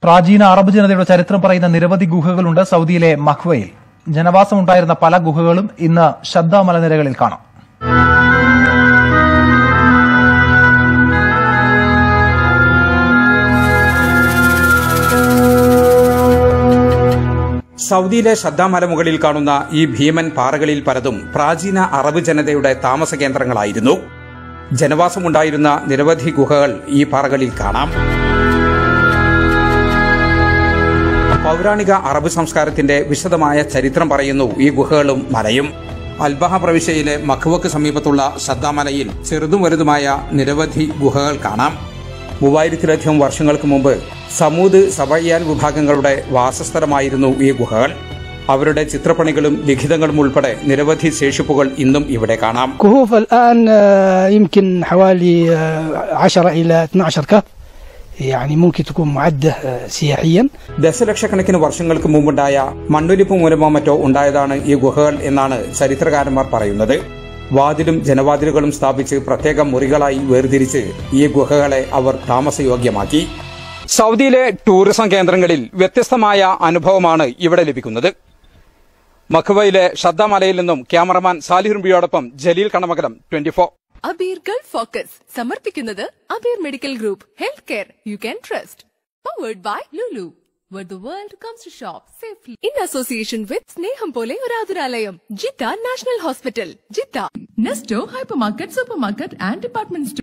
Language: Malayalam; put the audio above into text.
പ്രാചീന അറബ് ജനതയുടെ ചരിത്രം പറയുന്ന നിരവധി ഗുഹകളുണ്ട് സൗദിയിലെ മഖ്വയിൽ ജനവാസമുണ്ടായിരുന്ന പല ഗുഹകളും ഇന്ന് ശബ്ദ മലനിരകളിൽ കാണാം സൗദിയിലെ ശ്രദ്ധാമലമുകളിൽ കാണുന്ന ഈ ഭീമൻ പാറകളിൽ പലതും പ്രാചീന അറബ് ജനതയുടെ താമസ കേന്ദ്രങ്ങളായിരുന്നു ജനവാസമുണ്ടായിരുന്ന നിരവധി ഗുഹകൾ ഈ പാറകളിൽ കാണാം പൗരാണിക അറബ് സംസ്കാരത്തിന്റെ വിശദമായ ചരിത്രം പറയുന്നു ഈ ഗുഹകളും മലയും അൽബഹ പ്രവിശ്യയിലെ മഖ്വക്ക് സമീപത്തുള്ള ശ്രദ്ധാമലയിൽ ചെറുതും വലുതുമായ നിരവധി ഗുഹകൾ കാണാം മൂവായിരത്തിലധികം വർഷങ്ങൾക്ക് മുമ്പ് സമൂത് സബയ്യാൻ വിഭാഗങ്ങളുടെ വാസസ്ഥലമായിരുന്നു ഈ ഗുഹകൾ അവരുടെ ചിത്രപ്പണികളും ലിഖിതങ്ങളും ഉൾപ്പെടെ നിരവധി ശേഷിപ്പുകൾ ഇന്നും ഇവിടെ കാണാം كهوف الآن آه، يمكن حوالي آه، 10 إلى 12 كهف يعني ممكن تكون معدة آه، سياحيا ദശലക്ഷക്കണക്കിന് വർഷങ്ങൾക്ക് മുമ്പുണ്ടായ മണ്ണൊലിപ്പ് മൂലമോ മറ്റോ ഉണ്ടായതാണ് ഈ ഗുഹകൾ എന്നാണ് ചരിത്രകാരന്മാർ പറയുന്നത് വാതിലും ജനവാതിലുകളും സ്ഥാപിച്ച് പ്രത്യേക മുറികളായി വേർതിരിച്ച് ഈ ഗുഹകളെ അവർ താമസയോഗ്യമാക്കി സൗദിയിലെ ടൂറിസം കേന്ദ്രങ്ങളിൽ വ്യത്യസ്തമായ അനുഭവമാണ് ഇവിടെ ലഭിക്കുന്നത് മഖുവയിലെ ശ്രദ്ധാമലയിൽ നിന്നും ക്യാമറമാൻ സാലിഹുംബിയോടൊപ്പം ജലീൽ കണമകലം twenty four Abeer Gulf focus സമർപ്പിക്കുന്നത് Abeer medical group health care you can trust powered by Lulu where the world comes to shop safely in association with സ്നേഹം പോലെ ഒരു ആതുരാലയം Jeddah national hospital Jeddah Nesto hyper market super market and department store